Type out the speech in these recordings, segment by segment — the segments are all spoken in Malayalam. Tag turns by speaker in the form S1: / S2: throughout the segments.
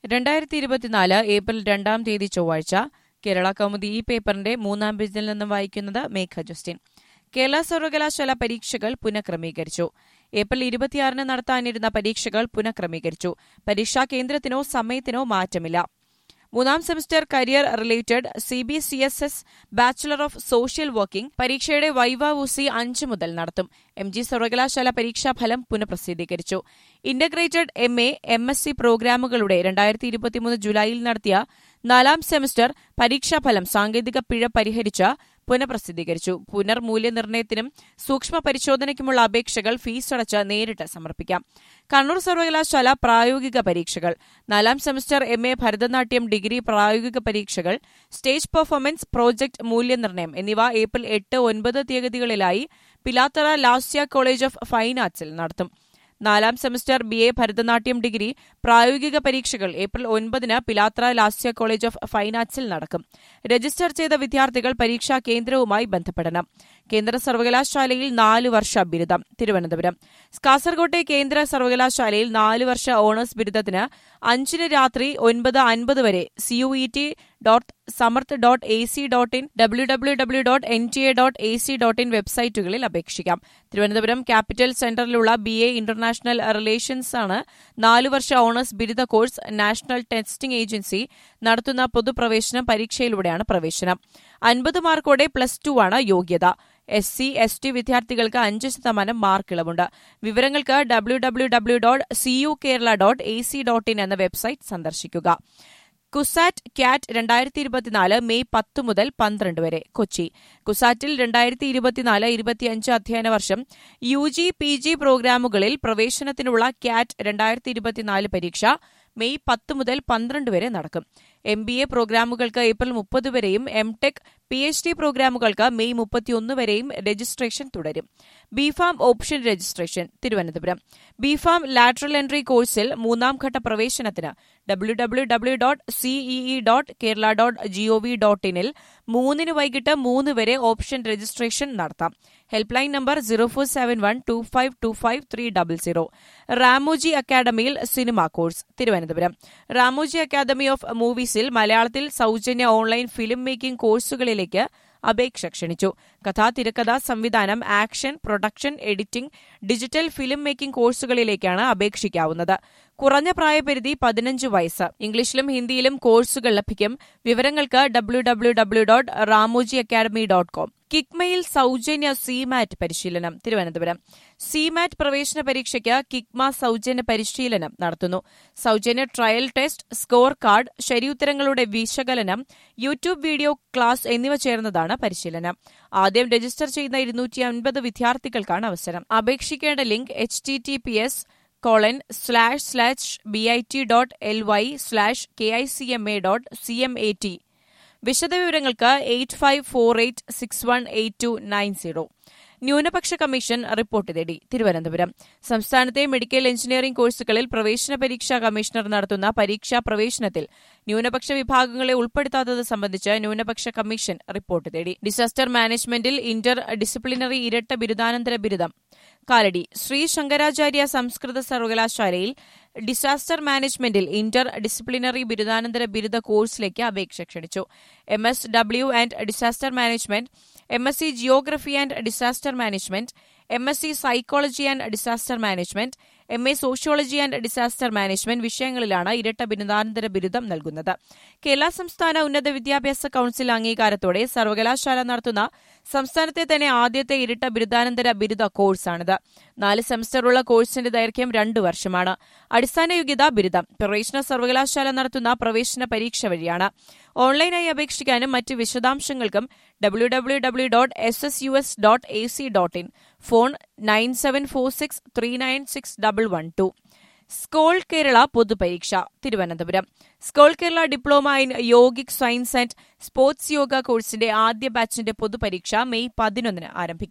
S1: രണ്ടായിരത്തി ഇരുപത്തിനാല് ഏപ്രിൽ രണ്ടാം തീയതി ചൊവ്വാഴ്ച കേരള കൗമുദി ഈ പേപ്പറിന്റെ മൂന്നാം പേജിൽ നിന്നും വായിക്കുന്നത് മേഘ ജസ്റ്റിൻ കേരള സർവകലാശാല പരീക്ഷകൾ പുനഃക്രമീകരിച്ചു ഏപ്രിൽ ഇരുപത്തിയാറിന് നടത്താനിരുന്ന പരീക്ഷകൾ പുനഃക്രമീകരിച്ചു പരീക്ഷാ കേന്ദ്രത്തിനോ സമയത്തിനോ മാറ്റമില്ല മൂന്നാം semester career related C B C S S bachelor of social working പരീക്ഷയുടെ വൈവ ഉസി അഞ്ച് മുതൽ നടത്തും എം ജി സർവകലാശാല പരീക്ഷാഫലം പുനഃപ്രസിദ്ധീകരിച്ചു integrated M A M S C പ്രോഗ്രാമുകളുടെ രണ്ടായിരത്തി ഇരുപത്തിമൂന്ന് ജൂലൈയിൽ നടത്തിയ നാലാം സെമസ്റ്റർ പരീക്ഷാഫലം സാങ്കേതിക പിഴ പരിഹരിച്ച് പുനഃപ്രസിദ്ധീകരിച്ചു പുനർമൂല്യനിർണ്ണയത്തിനും സൂക്ഷ്മ പരിശോധനയ്ക്കുമുള്ള അപേക്ഷകൾ ഫീസടച്ച് നേരിട്ട് സമർപ്പിക്കാം കണ്ണൂർ സർവകലാശാല പ്രായോഗിക പരീക്ഷകൾ നാലാം semester M A Bharatanatyam degree പ്രായോഗിക പരീക്ഷകൾ സ്റ്റേജ് പെർഫോമൻസ് പ്രോജക്ട് മൂല്യനിർണ്ണയം എന്നിവ ഏപ്രിൽ എട്ട് ഒൻപത് തീയതികളിലായി Pilathara Lasya college of fine ആർട്സിൽ നടത്തും നാലാം semester B A Bharatanatyam degree പ്രായോഗിക പരീക്ഷകൾ ഏപ്രിൽ ഒൻപതിന് Pilathara Lasya college of fine ആർട്സിൽ നടക്കും രജിസ്റ്റർ ചെയ്ത വിദ്യാർത്ഥികൾ പരീക്ഷാ കേന്ദ്രവുമായി ബന്ധപ്പെടണം കേന്ദ്ര സർവകലാശാലയിൽ നാല് വർഷ ബിരുദം തിരുവനന്തപുരം കാസർകോട്ടെ കേന്ദ്ര സർവകലാശാലയിൽ നാല് വർഷ ഓണേഴ്സ് ബിരുദത്തിന് അഞ്ചിന് രാത്രി ഒൻപത് അൻപത് വരെ CUET dot Samarth dot A C dot in W W W dot N T A dot A C dot in വെബ്സൈറ്റുകളിൽ അപേക്ഷിക്കാം തിരുവനന്തപുരം ക്യാപിറ്റൽ സെന്ററിലുള്ള ബി എ ഇന്റർനാഷണൽ റിലേഷൻസ് ആണ് നാലു വർഷ ഓണേഴ്സ് ബിരുദ കോഴ്സ് നാഷണൽ ടെസ്റ്റിംഗ് ഏജൻസി നടത്തുന്ന പൊതുപ്രവേശനം പരീക്ഷയിലൂടെയാണ് പ്രവേശനം അൻപത് മാർക്കോടെ പ്ലസ് ടു ആണ് യോഗ്യത എസ് സി എസ് ടി വിദ്യാർത്ഥികൾക്ക് അഞ്ച് ശതമാനം മാർക്ക് ഇളവുണ്ട് വിവരങ്ങൾക്ക് W W W dot C U Kerala dot A C dot in എന്ന വെബ്സൈറ്റ് സന്ദർശിക്കുക കുസാറ്റ് ക്യാറ്റ് രണ്ടായിരത്തി ഇരുപത്തിനാല് മെയ് പത്ത് മുതൽ പന്ത്രണ്ട് വരെ കൊച്ചി കുസാറ്റിൽ രണ്ടായിരത്തി ഇരുപത്തിനാല് ഇരുപത്തിയഞ്ച് അധ്യയന വർഷം യു ജി പി ജി പ്രോഗ്രാമുകളിൽ പ്രവേശനത്തിനുള്ള ക്യാറ്റ് രണ്ടായിരത്തി ഇരുപത്തിനാല് പരീക്ഷ മെയ് പത്ത് മുതൽ പന്ത്രണ്ട് വരെ നടക്കും എം ബി എ പ്രോഗ്രാമുകൾക്ക് ഏപ്രിൽ മുപ്പത് വരെയും M tech P H D പ്രോഗ്രാമുകൾക്ക് മെയ് മുപ്പത്തിയൊന്ന് വരെയും രജിസ്ട്രേഷൻ തുടരും B Pharm option registration Thiruvananthapuram B Pharm lateral entry കോഴ്സിൽ മൂന്നാം ഘട്ട പ്രവേശനത്തിന് W W W dot CEE dot Kerala dot GOV dot ഇനിൽ മൂന്നിന് വൈകിട്ട് മൂന്ന് വരെ ഓപ്ഷൻ രജിസ്ട്രേഷൻ നടത്താം help line number zero four seven one two five two five three double zero Ramoji അക്കാദമിയിൽ cinema course Thiruvananthapuram Ramoji academy of മൂവീസിൽ മലയാളത്തിൽ സൌജന്യ ഓൺലൈൻ ഫിലിം മേക്കിംഗ് കോഴ്സുകളിലേക്ക് അപേക്ഷ ക്ഷണിച്ചു കഥാ തിരക്കഥ സംവിധാനം action production editing digital film making കോഴ്സുകളിലേക്കാണ് അപേക്ഷിക്കാവുന്നത് കുറഞ്ഞ പ്രായപരിധി പതിനഞ്ച് വയസ്സ് ഇംഗ്ലീഷിലും ഹിന്ദിയിലും കോഴ്സുകൾ ലഭിക്കും വിവരങ്ങൾക്ക് W W W dot Ramoji academy dot com കിക്മയിൽ സൌജന്യ സിമാറ്റ് പരിശീലനം തിരുവനന്തപുരം സിമാറ്റ് പ്രവേശന പരീക്ഷയ്ക്ക് കിക്മ സൌജന്യ പരിശീലനം നടത്തുന്നു സൌജന്യ ട്രയൽ ടെസ്റ്റ് സ്കോർ കാർഡ് ശരിയുത്തരങ്ങളുടെ വിശകലനം യൂട്യൂബ് വീഡിയോ ക്ലാസ് എന്നിവ ചേർന്നതാണ് പരിശീലനം ആദ്യം രജിസ്റ്റർ ചെയ്യുന്ന ഇരുന്നൂറ്റി അൻപത് വിദ്യാർത്ഥികൾക്കാണ് അവസരം അപേക്ഷിക്കേണ്ട link H T T P S colon slash slash B I T dot L Y slash K I C M A dot C M A T വിശദവിവരങ്ങൾക്ക് eight five four eight six one eight two nine zero ന്യൂനപക്ഷ കമ്മീഷൻ റിപ്പോർട്ട് തേടി തിരുവനന്തപുരം സംസ്ഥാനത്തെ മെഡിക്കൽ എഞ്ചിനീയറിംഗ് കോഴ്സുകളിൽ പ്രവേശന പരീക്ഷാ കമ്മീഷണർ നടത്തുന്ന പരീക്ഷാ പ്രവേശനത്തിൽ ന്യൂനപക്ഷ വിഭാഗങ്ങളെ ഉൾപ്പെടുത്താത്തത് സംബന്ധിച്ച് ന്യൂനപക്ഷ കമ്മീഷൻ റിപ്പോർട്ട് തേടി ഡിസാസ്റ്റർ മാനേജ്മെന്റിൽ ഇന്റർ ഡിസിപ്ലിനറി ഇരട്ട ബിരുദാനന്തര ബിരുദം കാലടി ശ്രീ ശങ്കരാചാര്യ സംസ്കൃത സർവകലാശാലയിൽ ഡിസാസ്റ്റർ മാനേജ്മെന്റിൽ ഇന്റർ ഡിസിപ്ലിനറി ബിരുദാനന്തര ബിരുദ കോഴ്സിലേക്ക് അപേക്ഷ ക്ഷണിച്ചു M S W and disaster management M S C geography and disaster management M S C psychology and disaster management M A sociology and disaster management വിഷയങ്ങളിലാണ് ഇരട്ട ബിരുദാനന്തര ബിരുദം നൽകുന്നത് കേരള സംസ്ഥാന ഉന്നത വിദ്യാഭ്യാസ കൌൺസിൽ അംഗീകാരത്തോടെ സർവകലാശാല നടത്തുന്ന സംസ്ഥാനത്തെ തന്നെ ആദ്യത്തെ ഇരട്ട ബിരുദാനന്തര ബിരുദ കോഴ്സാണിത് നാല് സെമസ്റ്ററുള്ള കോഴ്സിന്റെ ദൈർഘ്യം രണ്ടു വർഷമാണ് അടിസ്ഥാന യോഗ്യത ബിരുദം പ്രവേശന സർവകലാശാല നടത്തുന്ന പ്രവേശന പരീക്ഷ വഴിയാണ് ഓൺലൈനായി അപേക്ഷിക്കാനും മറ്റ് വിശദാംശങ്ങൾക്കും W W W dot S S U S dot A C dot in phone nine seven four six three nine six double one two SCOLE Kerala പൊതുപരീക്ഷ Thiruvananthapuram SCOLE Kerala diploma in yogic science and sports yoga കോഴ്സിന്റെ ആദ്യ ബാച്ചിന്റെ പൊതുപരീക്ഷ മെയ് പതിനൊന്നിന് ആരംഭിക്കും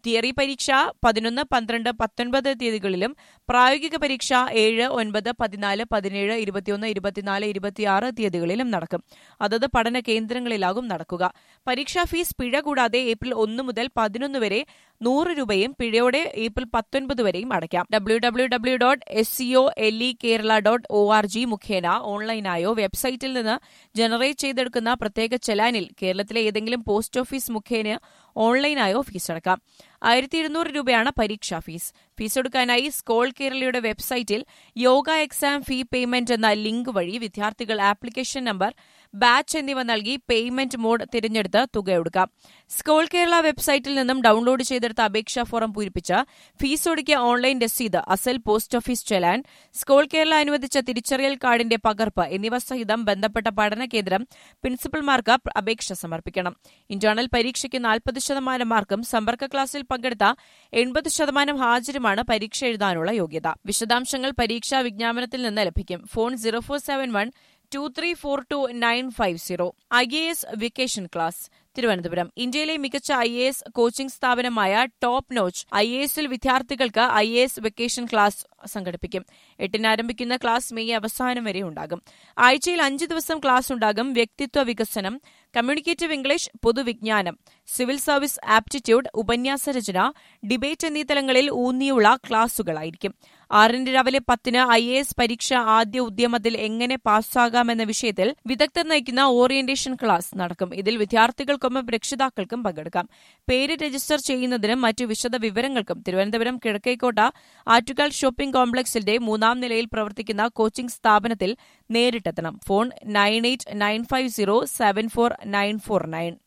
S1: തിയറി പരീക്ഷ പതിനൊന്ന് പന്ത്രണ്ട് പത്തൊൻപത് തീയതികളിലും പ്രായോഗിക പരീക്ഷ ഏഴ് ഒൻപത് പതിനാല് പതിനേഴ് ഇരുപത്തിയൊന്ന് ഇരുപത്തിനാല് ഇരുപത്തിയാറ് തീയതികളിലും നടക്കും അതത് പഠന കേന്ദ്രങ്ങളിലാകും നടക്കുക പരീക്ഷാ ഫീസ് പിഴ കൂടാതെ ഏപ്രിൽ ഒന്ന് മുതൽ പതിനൊന്ന് വരെ നൂറ് രൂപയും പിഴയോടെ ഏപ്രിൽ പത്തൊൻപത് വരെയും അടയ്ക്കാം W W W dot S C O L E Kerala dot O R G മുഖേന ഓൺലൈനായോ വെബ്സൈറ്റിൽ നിന്ന് ജനറേറ്റ് ചെയ്തെടുക്കുന്ന പ്രത്യേക ചെലാനിൽ കേരളത്തിലെ ഏതെങ്കിലും പോസ്റ്റ് ഓഫീസ് മുഖേന ഓൺലൈനായോ ഫീസ് അടക്കാം ആയിരത്തി ഇരുന്നൂറ് രൂപയാണ് പരീക്ഷാ ഫീസ് ഫീസ് എടുക്കാനായി സ്കോൾ കേരളയുടെ വെബ്സൈറ്റിൽ യോഗ എക്സാം ഫീ പേയ്മെന്റ് എന്ന ലിങ്ക് വഴി വിദ്യാർത്ഥികൾ ആപ്ലിക്കേഷൻ നമ്പർ ബാച്ച് എന്നിവ നൽകി പേയ്മെന്റ് മോഡ് തിരഞ്ഞെടുത്ത് തുക എടുക്കാം സ്കോൾ കേരള വെബ്സൈറ്റിൽ നിന്നും ഡൌൺലോഡ് ചെയ്തെടുത്ത അപേക്ഷാ ഫോറം പൂരിപ്പിച്ച് ഫീസ് ഒടുക്കിയ ഓൺലൈൻ രസീത് അസൽ post office challan SCOLE Kerala അനുവദിച്ച തിരിച്ചറിയൽ കാർഡിന്റെ പകർപ്പ് എന്നിവ സഹിതം ബന്ധപ്പെട്ട പഠന കേന്ദ്രം പ്രിൻസിപ്പൽമാർക്ക് അപേക്ഷ സമർപ്പിക്കണം ഇന്റേണൽ പരീക്ഷയ്ക്ക് നാൽപ്പത് ശതമാനം മാർക്കും സമ്പർക്ക ക്ലാസ്സിൽ പങ്കെടുത്ത എൺപത് ശതമാനം ഹാജരുമാണ് പരീക്ഷ എഴുതാനുള്ള യോഗ്യത വിശദാംശങ്ങൾ പരീക്ഷാ വിജ്ഞാപനത്തിൽ നിന്ന് ലഭിക്കും phone zero four seven one two three four two nine five zero I A S vacation class Thiruvananthapuram ഇന്ത്യയിലെ മികച്ച ഐ എ എസ് കോച്ചിംഗ് സ്ഥാപനമായ ടോപ്പ് നോച്ച് ഐ എ എസിൽ വിദ്യാർത്ഥികൾക്ക് I A S vacation class സംഘടിപ്പിക്കും എട്ടിന് ആരംഭിക്കുന്ന ക്ലാസ് മെയ് അവസാനം വരെ ഉണ്ടാകും ആഴ്ചയിൽ അഞ്ച് ദിവസം ക്ലാസ് ഉണ്ടാകും വ്യക്തിത്വ വികസനം കമ്മ്യൂണിക്കേറ്റീവ് ഇംഗ്ലീഷ് പൊതുവിജ്ഞാനം സിവിൽ സർവീസ് ആപ്റ്റിറ്റ്യൂഡ് ഉപന്യാസ രചന ഡിബേറ്റ് എന്നീ തലങ്ങളിൽ ഊന്നിയുള്ള ക്ലാസുകളായിരിക്കും ആറിന് രാവിലെ പത്തിന് ഐ എ എസ് പരീക്ഷ ആദ്യ ഉദ്യമത്തിൽ എങ്ങനെ പാസ്സാകാമെന്ന വിഷയത്തിൽ വിദഗ്ധർ നയിക്കുന്ന ഓറിയന്റേഷൻ ക്ലാസ് നടക്കും ഇതിൽ വിദ്യാർത്ഥികൾക്കൊപ്പം രക്ഷിതാക്കൾക്കും പങ്കെടുക്കാം പേര് രജിസ്റ്റർ ചെയ്യുന്നതിനും മറ്റു വിശദ വിവരങ്ങൾക്കും തിരുവനന്തപുരം കിഴക്കേക്കോട്ട ആറ്റുകാൽ ഷോപ്പിംഗ് കോംപ്ലക്സിന്റെ മൂന്നാം നിലയിൽ പ്രവർത്തിക്കുന്ന കോച്ചിംഗ് സ്ഥാപനത്തിൽ നേരിട്ടെത്തണം phone nine eight nine five zero seven four nine four nine